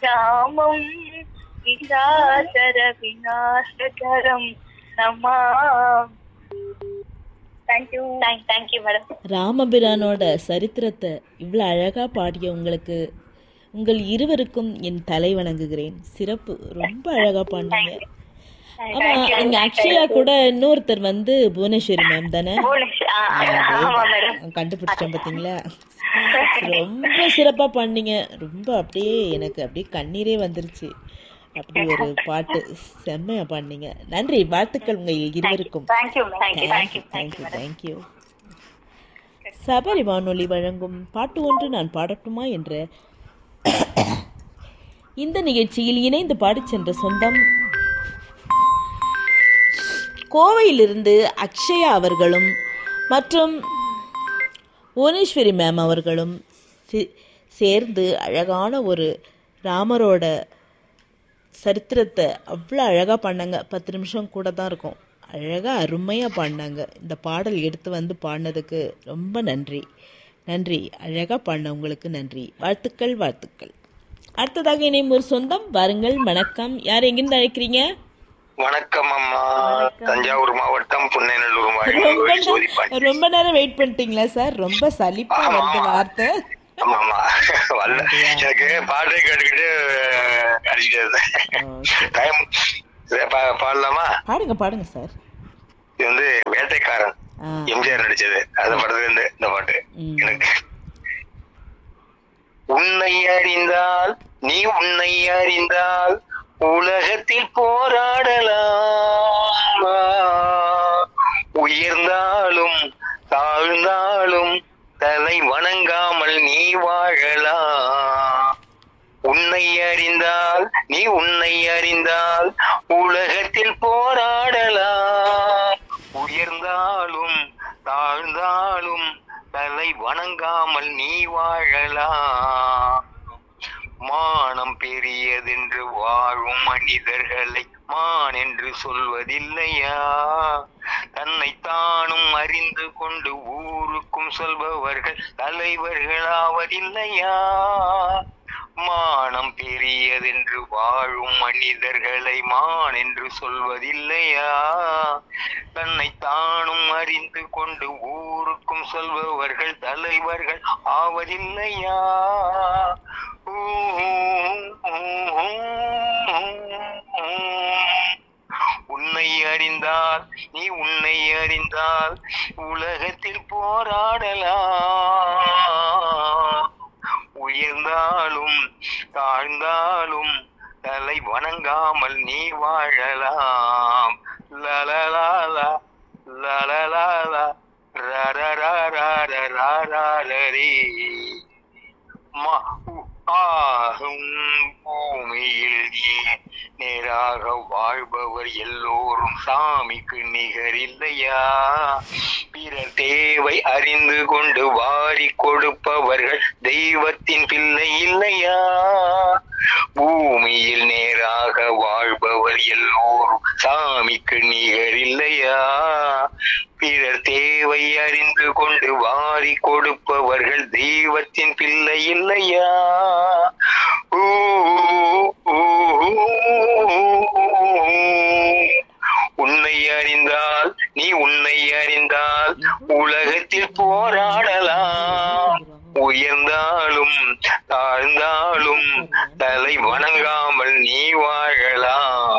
ராமம் விகாசர விநாசகரம் நமா தேங்க்யூ தேங்க்யூ மேடம் ராமபிரானோட சரித்திரத்தை இவ்வளோ அழகாக பாடிய உங்களுக்கு உங்கள் இருவருக்கும் என் தலை வணங்குகிறேன் சிறப்பு ரொம்ப அழகாக பாடினீங்க ஆமா அங்க அக்ஷயா கூட இன்னொருத்தர் வந்து புவனேஸ்வரி மேம் தானே ஆமா மேடம் கண்டுபிடிச்சேன் பார்த்தீங்களா ரொம்ப சிறப்பாக பண்ணீங்க ரொம்ப அப்படியே எனக்கு அப்படியே கண்ணீரே வந்துருச்சு அப்படி ஒரு பாட்டு செம்மையா பாடினீங்க நன்றி வாழ்த்துக்கள் உங்கள் இருவருக்கும் thank you thank you thank you thank you thank you Sabari வானொலி வழங்கும் பாட்டு ஒன்று நான் பாடட்டுமா என்ற இந்த நிகழ்ச்சியில் இணைந்து பாடிச் சென்ற சொந்தம் கோவையிலிருந்து அக்ஷயா அவர்களும் மற்றும் புவனேஸ்வரி மேம் அவர்களும் சி- சேர்ந்து அழகான ஒரு ராமரோட சரித்திரத்தை அவ்வளோ அழகாக பாடினாங்க பத்து நிமிஷம் கூட தான் இருக்கும் அழகாக அருமையாக பாடினாங்க இந்த பாடல் எடுத்து வந்து பாடினதுக்கு ரொம்ப நன்றி நன்றி அழகாக பாடினவங்களுக்கு நன்றி வாழ்த்துக்கள் வாழ்த்துக்கள் அடுத்ததாக இணையும் ஒரு சொந்தம் வாருங்கள் வணக்கம் யார் எங்கிருந்து அழைக்கிறீங்க வணக்கம் அம்மா தஞ்சாவூர் மாவட்டம் புன்னைநல்லூர் ரொம்ப மாவட்டம் சோதி நே- ரொம்ப நேரம் வெயிட் பண்ணிட்டீங்களா சார் ரொம்ப சலிப்பா வருது வார்த்தை ஆமா ஆமா வரல எனக்கு பாட்டை கேட்டுக்கிட்டு அடிச்சுட்டு Okay. டைம் பாடலாமா பாடுங்க பாடுங்க சார் இது வந்து வேட்டைக்காரன் ஆ எம்ஜிஆர் நடிச்சது அந்த படத்துல இருந்து இந்த பாட்டு ம். எனக்கு உன்னை அறிந்தால் நீ உன்னை அறிந்தால் உலகத்தில் போராடலாம் உயர்ந்தாலும் தாழ்ந்தாலும் தலை வணங்காமல் நீ வாழலாம் உன்னை அறிந்தால் நீ உன்னை அறிந்தால் உலகத்தில் போராடலாம் உயர்ந்தாலும் தாழ்ந்தாலும் தலை வணங்காமல் நீ வாழலாம் மானம் பெரியதென்று வாழும் மனிதர்களை மான் என்று சொல்வதில்லையா தன்னை தானும் அறிந்து கொண்டு ஊருக்கும் சொல்பவர்கள் தலைவர்களாவதில்லையா மானம் பெரியதென்று வாழும் மனிதர்களை மான் என்று சொல்வதில்லையா தன்னை தானும் அறிந்து கொண்டு ஊருக்கும் சொல்பவர்கள் தலைவர்கள் ஆவதில்லையா ஊ, ஊ, ஊ, ஊ. உன்னை அறிந்தால் நீ உன்னை அறிந்தால் உலகத்தில் போராடலாம் உயர்ந்தாலும் தாழ்ந்தாலும் தலை வணங்காமல் நீ வாழலாம் லலலாலா லலலாலா ரரரரரரரரரரே. மா- உ- ஆகும் பூமியில் நீ நேராக வாழ்பவர் எல்லோரும் சாமிக்கு நிகரில்லையா பிறர் தேவை அறிந்து கொண்டு வாரி கொடுப்பவர்கள் தெய்வத்தின் பிள்ளை இல்லையா பூமியில் நேராக வாழ்பவர் எல்லோரும் சாமிக்கு நிகரில்லையா பிறர் தேவை அறிந்து கொண்டு வாரி கொடுப்பவர்கள் தெய்வத்தின் பிள்ளை இல்லையா ஊ, ஊ, உன்னை அறிந்தால் நீ உன்னை அறிந்தால் உலகத்தில் போராடலாம் உயர்ந்தாலும் தாழ்ந்தாலும் தலை வணங்காமல் நீ வாழலாம்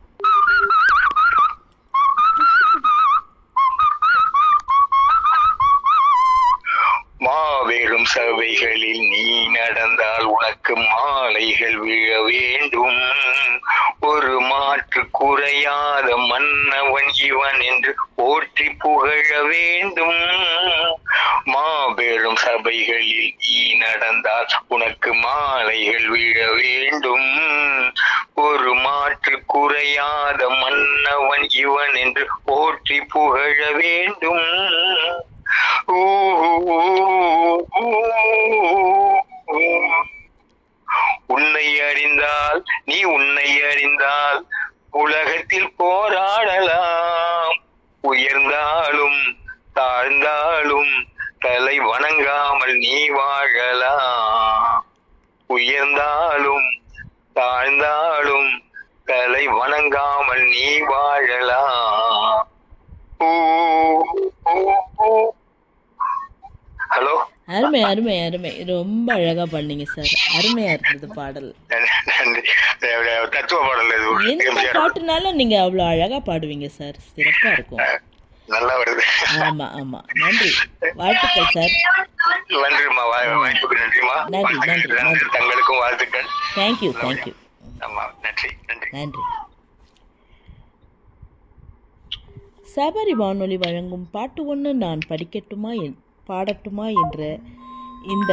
மாபெரும் சபைகளில் நீ நடந்தால் உனக்கு மாலைகள் விழ வேண்டும் ஒரு மாற்று குறையாத மன்னவன் இவன் என்று போற்றி புகழ வேண்டும் மாபெரும் சபைகளில் நீ நடந்தால் உனக்கு மாலைகள் விழ வேண்டும் ஒரு மாற்று குறையாத மன்னவன் இவன் என்று போற்றி புகழ வேண்டும் ஊ, ஊ, ஊ, ஊ. உன்னை அறிந்தால் நீ உன்னை அறிந்தால் உலகத்தில் போராடலாம் உயர்ந்தாலும் தாழ்ந்தாலும் தலை வணங்காமல் நீ வாழலாம் உயர்ந்தாலும் தாழ்ந்தாலும் தலை வணங்காமல் நீ வாழலாம் ஊ, ஊ, ஊ. ஹலோ அருமை அருமை அருமை ரொம்ப அழகா பண்ணீங்க சார் அருமையா இருந்தது பாடல் நன்றி தத்துவ பாடல் இது எந்த எம்ஜிஆர் பாட்டுனாலும் நீங்க அவ்வளவு அழகா பாடுவீங்க சார் சிறப்பா இருக்கும் நல்லா வருது ஆமா ஆமா நன்றி வாழ்த்துக்கள் சார் நன்றிம்மா வா- வாய்ப்புக்கு நன்றிம்மா நன்றி, நன்றி, நன்றி. தங்களுக்கும் வாழ்த்துக்கள் தேங்க்யூ தேங்க்யூ ஆமா நன்றி நன்றி நன்றி சபரி வானொலி வழங்கும் பாட்டு ஒன்று நான் படிக்கட்டுமா என்- பாடட்டுமா என்ற இந்த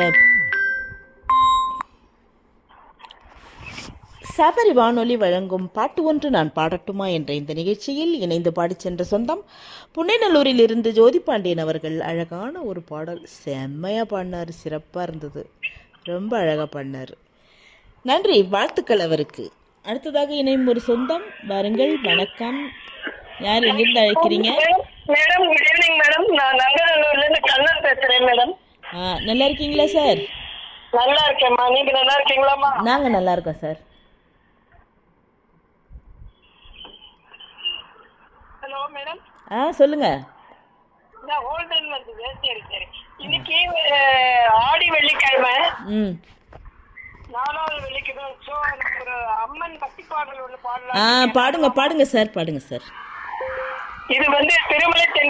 சபரி வானொலி வழங்கும் பாட்டு ஒன்று நான் பாடட்டுமா என்ற இந்த நிகழ்ச்சியில் இணைந்து பாடிச் சென்ற சொந்தம் புன்னைநல்லூரில் இருந்து ஜோதி பாண்டியன் அவர்கள் அழகான ஒரு பாடல் செம்மையாக பாடினார் சிறப்பாக இருந்தது ரொம்ப அழகாக பாடினார் நன்றி வாழ்த்துக்கள் அவருக்கு அடுத்ததாக இணையும் ஒரு சொந்தம் வாருங்கள் வணக்கம் யார் எங்கிருந்து அழைக்கிறீங்க மேடம் குட் ஈவினிங் மேடம் நான் நங்கநல்லூர்ல இருந்து கண்ணன் பேசுறேன் மேடம் ஆ, நல்லா இருக்கீங்களா சார் நல்லா இருக்கேன்மா நீங்க நல்லா இருக்கீங்களாம்மா நாங்கள் நல்லா இருக்கோம் சார் ஹலோ மேடம் ஆ சொல்லுங்க நான் ஹோல்டன் வந்தது சரி சரி இன்னைக்கு அஹ், ஆடி வெள்ளிக்கிழமை ம் நாலாவது வெள்ளிக்கிழமை ஸோ ஒரு அம்மன் பக்தி பாடல் ஒன்று ஆ பாடலாம் பாடுங்க பாடுங்க சார் பாடுங்க சார் இது வந்து திருமலை தென்